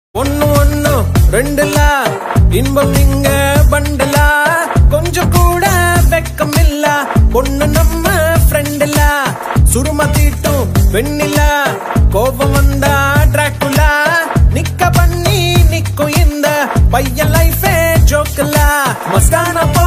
ஒன்னு ஒன்னு ரெண்டுல இன்பம் இங்க பண்டலா கொஞ்சம் கூட வெக்கம் இல்ல பொண்ணு நம்ம ஃப்ரெண்டுல சுரும தீட்டும் வெண்ணில கோபம் வந்தா டிராக்குலா நிக்க பண்ணி நிக்கும் இந்த பையன் லைஃபே ஜோக்கலா மஸ்தான